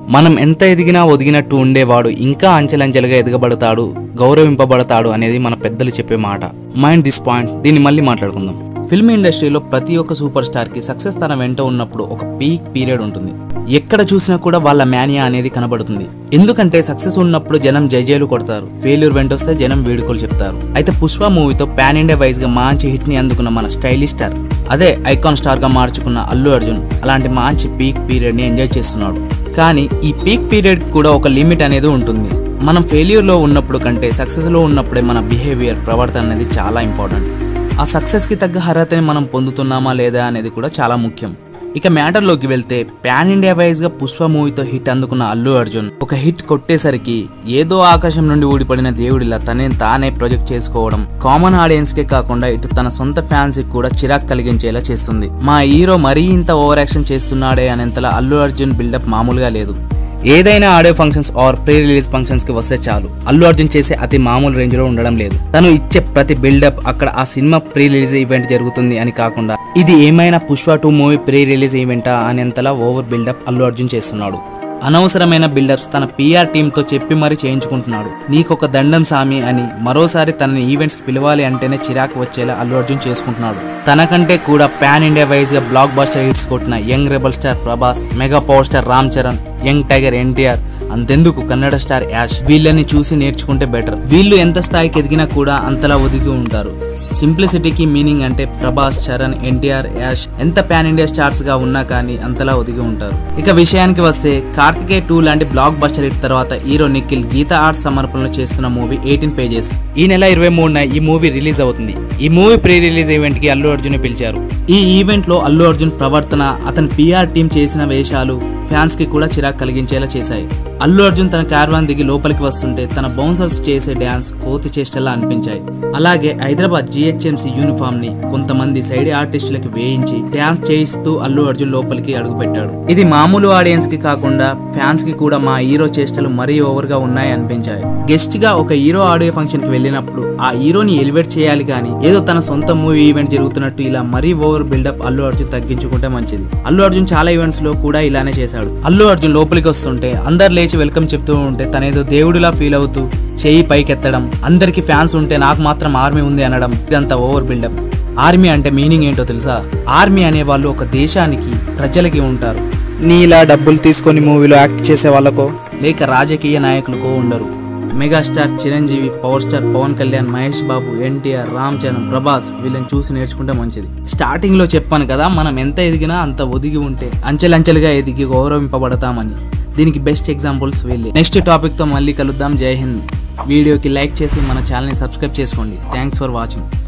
మనం ఎంత ఎదిగినా ఒదిగినట్టు ఉండేవాడు ఇంకా అంచెలంచెలుగా ఎదగబడతాడు గౌరవింపబడతాడు అనేది మన పెద్దలు చెప్పే మాట మైండ్ దిస్ పాయింట్ దీన్ని మళ్ళీ మాట్లాడుకుందాం ఫిల్మ్ ఇండస్ట్రీలో ప్రతి ఒక్క సూపర్ స్టార్ కి సక్సెస్ తన వెంట ఉన్నప్పుడు ఒక పీక్ పీరియడ్ ఉంటుంది ఎక్కడ చూసినా కూడా వాళ్ళ మేనియా అనేది కనబడుతుంది ఎందుకంటే సక్సెస్ ఉన్నప్పుడు జనం జైజేలు కొడతారు ఫెయిల్యూర్ వెంట వస్తే జనం వేడుకలు చెప్తారు అయితే పుష్ప మూవీతో పాన్ ఇండియా వైజ్ గా మంచి హిట్ ని అందుకున్న మన స్టైలిష్ స్టార్ అదే ఐకాన్ స్టార్ గా మార్చుకున్న అల్లు అర్జున్ అలాంటి మంచి పీక్ పీరియడ్ ని ఎంజాయ్ చేస్తున్నాడు కానీ ఈ పీక్ పీరియడ్ కూడా ఒక లిమిట్ అనేది ఉంటుంది మనం ఫెయిల్యూర్ లో ఉన్నప్పుడు కంటే సక్సెస్ లో ఉన్నప్పుడే మన బిహేవియర్ ప్రవర్తన అనేది చాలా ఇంపార్టెంట్ ఆ సక్సెస్ కి తగ్గ అర్హతని మనం పొందుతున్నామా లేదా అనేది కూడా చాలా ముఖ్యం ఇక మ్యాటర్లోకి వెళ్తే పాన్ ఇండియా వైజ్ గా పుష్ప మూవీతో హిట్ అందుకున్న అల్లు అర్జున్ ఒక హిట్ కొట్టేసరికి ఏదో ఆకాశం నుండి ఊడిపడిన దేవుడిలా తనే తానే ప్రొజెక్ట్ చేసుకోవడం కామన్ ఆడియన్స్ కే కాకుండా ఇటు తన సొంత ఫ్యాన్స్ కి కూడా చిరాక్ కలిగించేలా చేస్తుంది మా హీరో మరీ ఇంత ఓవర్ యాక్షన్ చేస్తున్నాడే అనేంతలా అల్లు అర్జున్ బిల్డప్ మామూలుగా లేదు ఏదైనా audio functions or pre release functions కి వస్తే చాలు అల్లు అర్జున్ చేసే అతి మామూలు రేంజ్ లో ఉండడం లేదు తను ఇచ్చే ప్రతి బిల్డప్ అక్కడ ఆ సినిమా ప్రీ రిలీజ్ ఈవెంట్ జరుగుతుంది అని కాకుండా ఇది ఏమైనా Pushpa two movie pre release ఈవెంటా అనేంతలా ఓవర్ బిల్డప్ అల్లు అర్జున్ చేస్తున్నాడు అనవసరమైన బిల్డప్స్ తన పిఆర్ టీంతో చెప్పి మరీ చేయించుకుంటున్నాడు నీకొక దండం సామి అని మరోసారి తనని ఈవెంట్స్ కి పిలవాలి అంటేనే చిరాకు వచ్చేలా అల్లు అర్జున్ చేసుకుంటున్నాడు తనకంటే కూడా పాన్ ఇండియా వైజ్ గా బ్లాక్ బస్టర్ హిట్స్ కొట్టిన young rebel star Prabhas mega power star Ram Charan young tiger NTR అంతెందుకు కన్నడ స్టార్ యాష్ వీళ్ళని చూసి నేర్చుకుంటే బెటర్ వీళ్ళు ఎంత స్థాయికి ఎదిగినా కూడా అంతలా ఒదిగి ఉంటారు సింప్లిసిటీకి మీనింగ్ అంటే ప్రభాస్ చరణ్ ఎన్టీఆర్ యాష్ ఎంత పాన్ ఇండియా స్టార్స్ గా ఉన్నా కానీ అంతలా ఒదిగి ఉంటారు ఇక విషయానికి వస్తే కార్తికేయ టూ లాంటి బ్లాక్ బస్టర్ హిట్ తర్వాత హీరో నిఖిల్ గీత ఆర్ట్స్ సమర్పణలు చేస్తున్న మూవీ ఎయిటీన్ పేజెస్ ఈ నెల ఇరవై మూడున ఈ మూవీ రిలీజ్ అవుతుంది ఈ మూవీ ప్రీ రిలీజ్ ఈవెంట్ కి అల్లు అర్జున్ పిలిచారు ఈ ఈవెంట్ లో అల్లు అర్జున్ ప్రవర్తన అతని పిఆర్ టీం చేసిన వేషాలు ఫ్యాన్స్ కి కూడా చిరాకు కలిగించేలా చేశాయి అల్లు అర్జున్ తన కార్వాన్ దిగి లోపలికి వస్తుంటే తన బౌన్సర్స్ చేసే డ్యాన్స్ కోతి చేష్టలా అనిపించాయి అలాగే హైదరాబాద్ జిహెచ్ఎంసీ యూనిఫామ్ ని కొంతమంది సైడ్ ఆర్టిస్టులకి వేయించి డ్యాన్స్ చేయిస్తూ అల్లు అర్జున్ లోపలికి అడుగుపెట్టాడు ఇది మామూలు ఆడియన్స్ కి కాకుండా ఫ్యాన్స్ కి కూడా మా హీరో చేష్టలు మరీ ఓవర్ గా ఉన్నాయి అనిపించాయి గెస్ట్ గా ఒక హీరో ఆడియో ఫంక్షన్ కి వెళ్ళినప్పుడు ఆ హీరోని ఎలివేట్ చేయాలి కానీ ఏదో తన సొంత మూవీ ఈవెంట్ జరుగుతున్నట్టు ఇలా మరీ ఓవర్ బిల్డప్ అల్లు అర్జున్ తగ్గించుకుంటే మంచిది అల్లు అర్జున్ చాలా ఈవెంట్స్ లో కూడా ఇలానే చేశాడు అల్లు అర్జున్ లోపలికి వస్తుంటే అందరు లేచి వెల్కమ్ చెప్తూ ఉంటే తనేదో దేవుడిలా ఫీల్ అవుతూ చేయి పైకెత్తడం అందరికి ఫ్యాన్స్ ఉంటే నాకు మాత్రం ఆర్మీ ఉంది అనడం ఇదంతా ఓవర్ బిల్డప్ ఆర్మీ అంటే మీనింగ్ ఏంటో తెలుసా ఆర్మీ అనే వాళ్ళు ఒక దేశానికి ప్రజలకి ఉంటారు నీలా డబ్బులు తీసుకొని మూవీలో యాక్ట్ చేసే వాళ్ళకో లేక రాజకీయ నాయకులకో ఉండరు megastar Chiranjeevi power star Pawan Kalyan Mahesh Babu NTR Ram Charan Prabhas వీళ్ళని చూసి నేర్చుకుంటే మంచిది స్టార్టింగ్ లో చెప్పాను కదా మనం ఎంత ఎదిగినా అంత ఒదిగి ఉంటే అంచెలంచెలుగా ఎదిగి గౌరవింపబడతామని దీనికి బెస్ట్ ఎగ్జాంపుల్స్ వీళ్ళే నెక్స్ట్ టాపిక్ తో మళ్ళీ కలుద్దాం జై హింద్ వీడియోకి లైక్ చేసి మన ఛానల్ని సబ్స్క్రైబ్ చేసుకోండి థ్యాంక్స్ ఫర్ వాచింగ్